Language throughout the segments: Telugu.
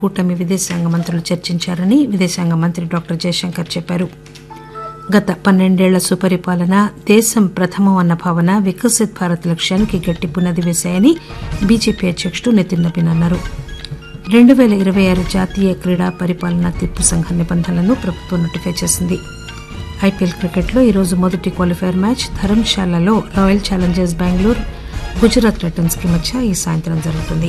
కూటమి విదేశాంగ మంత్రులు చర్చించారని విదేశాంగ మంత్రి డాక్టర్ జయశంకర్ చెప్పారు గత పన్నెండేళ్ల సుపరిపాలన దేశం ప్రథమం అన్న భావన వికసిత్ భారత్ లక్ష్యానికి గట్టి పునాది వేశాయని బీజేపీ అధ్యకుడు నితిన్ నబీన్ అన్నారు రెండు పేల ఇరవై ఆరు జాతీయ క్రీడా పరిపాలనా తీర్పు సంఘం నిబంధనలను ప్రభుత్వం నోటిఫై చేసింది ఐపీఎల్ క్రికెట్లో ఈరోజు మొదటి క్వాలిఫైర్ మ్యాచ్ ధర్మశాలలో Royal Challengers Bengaluru Gujarat Titans కి మధ్య ఈ సాయంత్రం జరుగుతుంది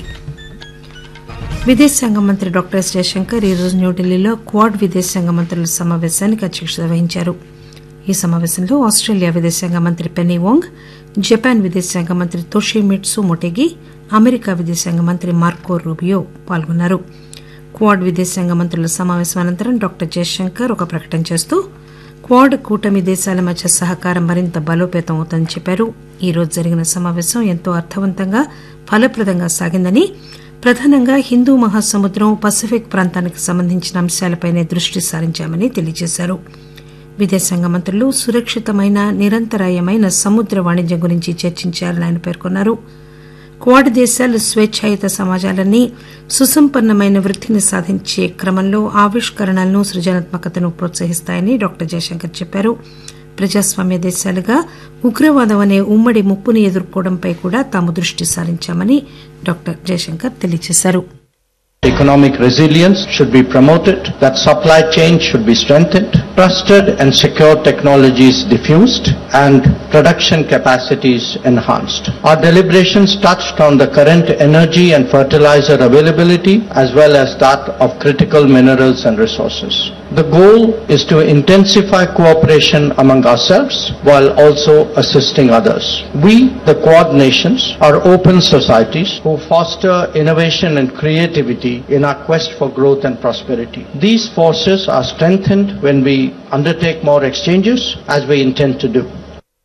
విదేశాంగ మంత్రి డాక్టర్ ఎస్ జయశంకర్ ఈరోజు న్యూఢిల్లీలో క్వాడ్ విదేశాంగ మంత్రుల సమావేశానికి అధ్యక్షత వహించారు ఈ సమావేశంలో ఆస్ట్రేలియా విదేశాంగ మంత్రి పెన్నీ వోంగ్ జపాన్ విదేశాంగ మంత్రి తోషిమిట్సు మొటెగి అమెరికా విదేశాంగ మంత్రి మార్కో రూబియో పాల్గొన్నారు క్వాడ్ విదేశాంగ మంత్రుల సమావేశం అనంతరం డాక్టర్ జయశంకర్ ఒక ప్రకటన చేస్తూ క్వాడ్ కూటమి దేశాల మధ్య సహకారం మరింత బలోపేతం అవుతుందని చెప్పారు ఈ రోజు జరిగిన సమావేశం ఎంతో అర్థవంతంగా ఫలప్రదంగా సాగిందని ప్రధానంగా హిందూ మహాసముద్రం పసిఫిక్ ప్రాంతానికి సంబంధించిన అంశాలపైనే దృష్టి సారించామని తెలియజేశారు విదేశాంగ మంత్రులు సురక్షితమైన నిరంతరాయమైన సముద్ర వాణిజ్యం గురించి చర్చించారని ఆయన పేర్కొన్నారు క్వాడ్ దేశాలు స్వేచ్ఛాయుత సమాజాలన్నీ సుసంపన్నమైన వృద్దిని సాధించే క్రమంలో ఆవిష్కరణలను సృజనాత్మకతను ప్రోత్సహిస్తాయని డాక్టర్ జయశంకర్ చెప్పారు ప్రజాస్వామ్య దేశాలుగా ఉగ్రవాదం అనే ఉమ్మడి ముప్పును ఎదుర్కోవడంపై కూడా తాము దృష్టి సారించామని డాక్టర్ జయశంకర్ తెలియజేశారు Economic resilience should be promoted, that supply chain should be strengthened, trusted and secure technologies diffused, and production capacities enhanced. Our deliberations touched on the current energy and fertilizer availability as well as that of critical minerals and resources. The goal is to intensify cooperation among ourselves while also assisting others. We, the Quad nations, are open societies who foster innovation and creativity in our quest for growth and prosperity. These forces are strengthened when we undertake more exchanges as we intend to do.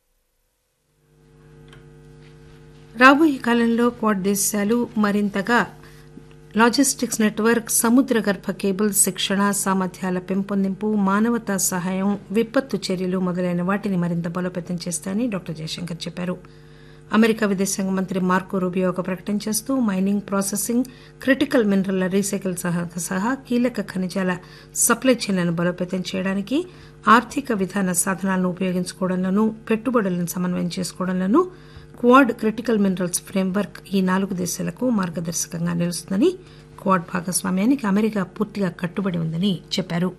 రాబోయే కాలంలో క్వాడ్ దేశాలు మరింతగా లాజిస్టిక్స్ నెట్వర్క్ సముద్ర గర్భ కేబుల్ శిక్షణ సామర్థ్యాల పెంపొందింపు మానవతా సహాయం విపత్తు చర్యలు మొదలైన వాటిని మరింత బలోపేతం చేస్తాయని డాక్టర్ జయశంకర్ చెప్పారు అమెరికా విదేశాంగ మంత్రి మార్కో రూబియో ఒక ప్రకటన చేస్తూ మైనింగ్ ప్రాసెసింగ్ క్రిటికల్ మినరల్ల రీసైకిల్ సహా సహా కీలక ఖనిజాల సప్లై చైన్లను బలోపేతం చేయడానికి ఆర్థిక విధాన సాధనాలను ఉపయోగించుకోవడంలోనూ పెట్టుబడులను సమన్వయం చేసుకోవడంలోనూ క్వాడ్ క్రిటికల్ మినరల్స్ ఫ్రేమ్వర్క్ ఈ నాలుగు దేశాలకు మార్గదర్శకంగా నిలుస్తుందని క్వాడ్ భాగస్వామ్యానికి అమెరికా పూర్తిగా కట్టుబడి ఉందని చెప్పారు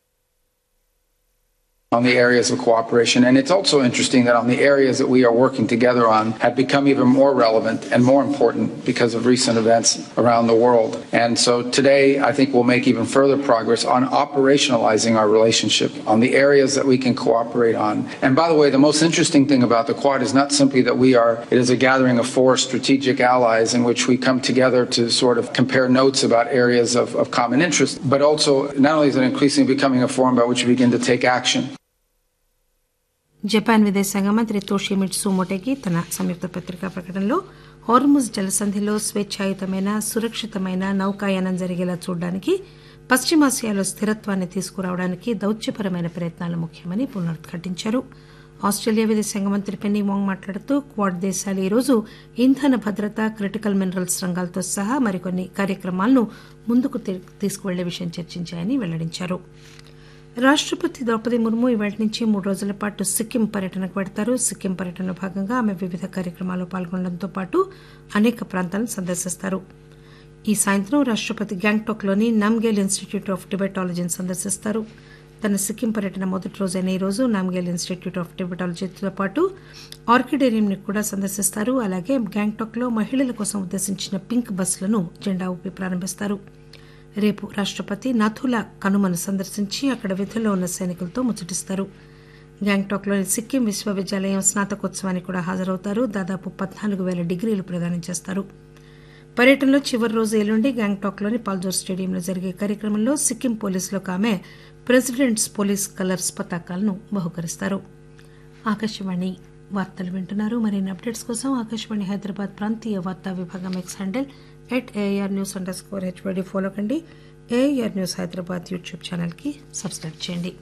on the areas of cooperation. And it's also interesting that on the areas that we are working together on have become even more relevant and more important because of recent events around the world. And so today, I think we'll make even further progress on operationalizing our relationship on the areas that we can cooperate on. And by the way, the most interesting thing about the Quad is not simply that we are, it is a gathering of four strategic allies in which we come together to sort of compare notes about areas of, of common interest, but also not only is it increasingly becoming a forum by which we begin to take action, Japan విదేశాంగ మంత్రి తోషిమిట్సు మొటెగి తన సంయుక్త పత్రికా ప్రకటనలో హార్ముజ్ జలసంధిలో స్వేచ్ఛాయుతమైన సురక్షితమైన నౌకాయానం జరిగేలా చూడడానికి పశ్చిమాసియాలో స్థిరత్వాన్ని తీసుకురావడానికి దౌత్యపరమైన ప్రయత్నాలు ముఖ్యమని పునరుద్ఘాటించారు ఆస్ట్రేలియా విదేశాంగ మంత్రి పెన్నీ వాంగ్ మాట్లాడుతూ క్వాడ్ దేశాలు ఈరోజు ఇంధన భద్రత క్రిటికల్ మినరల్స్ రంగాలతో సహా మరికొన్ని కార్యక్రమాలను ముందుకు తీసుకువెళ్లే విషయం చర్చించాయని వెల్లడించారు రాష్టపతి ద్రౌపది ముర్ము ఇవాటి నుంచి మూడు రోజుల పాటు సిక్కిం పర్యటనకు పెడతారు సిక్కిం పర్యటనలో భాగంగా ఆమె వివిధ కార్యక్రమాల్లో పాల్గొనడంతో పాటు అనేక ప్రాంతాలను సందర్శిస్తారు ఈ సాయంత్రం రాష్టపతి గ్యాంగ్టాక్లోని నామ్గేల్ ఇన్స్టిట్యూట్ ఆఫ్ టిబెటాలజీని సందర్శిస్తారు తన సిక్కిం పర్యటన మొదటి రోజైన ఈ రోజు నామ్గేల్ ఇన్స్టిట్యూట్ ఆఫ్ టిబెటాలజీతో పాటు ఆర్కిడేరియంని కూడా సందర్శిస్తారు అలాగే గ్యాంగ్టాక్లో మహిళల కోసం ఉద్దేశించిన పింక్ బస్సులను జెండా ఊపి ప్రారంభిస్తారు రేపు రాష్టపతి నథులా కనుమను సందర్శించి అక్కడ విధుల్లో ఉన్న సైనికులతో ముచ్చటిస్తారు గ్యాంగ్టాక్లోని సిక్కిం విశ్వవిద్యాలయం స్నాతకోత్సవానికి కూడా హాజరవుతారు దాదాపు పద్నాలుగు వేల డిగ్రీలు ప్రదానం చేస్తారు పర్యటనలో చివరి రోజు ఎల్లుండి గ్యాంగ్టాక్లోని పాల్జోర్ స్టేడియంలో జరిగే కార్యక్రమంలో సిక్కిం పోలీసులకు ఆమె ప్రెసిడెంట్స్ పోలీస్ కలర్స్ పతాకాలను బహుకరిస్తారు ఆకాశవాణి వార్తలు వింటున్నారు మరిన్ని అప్డేట్స్ కోసం ఆకాశవాణి హైదరాబాద్ ప్రాంతీయ వార్తా విభాగం X handle at AR news underscore HYD follow కండి ఏఆర్ న్యూస్ హైదరాబాద్ యూట్యూబ్ ఛానల్కి సబ్స్క్రైబ్ చేయండి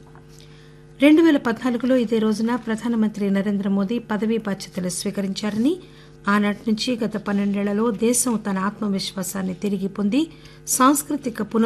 రెండు పేల పద్నాలుగులో ఇదే రోజున ప్రధానమంత్రి నరేంద్ర మోదీ పదవీ బాధ్యతలు స్వీకరించారని ఆనాటి నుంచి గత పన్నెండేళ్లలో దేశం తన ఆత్మవిశ్వాసాన్ని తిరిగి పొంది సాంస్కృతిక పునః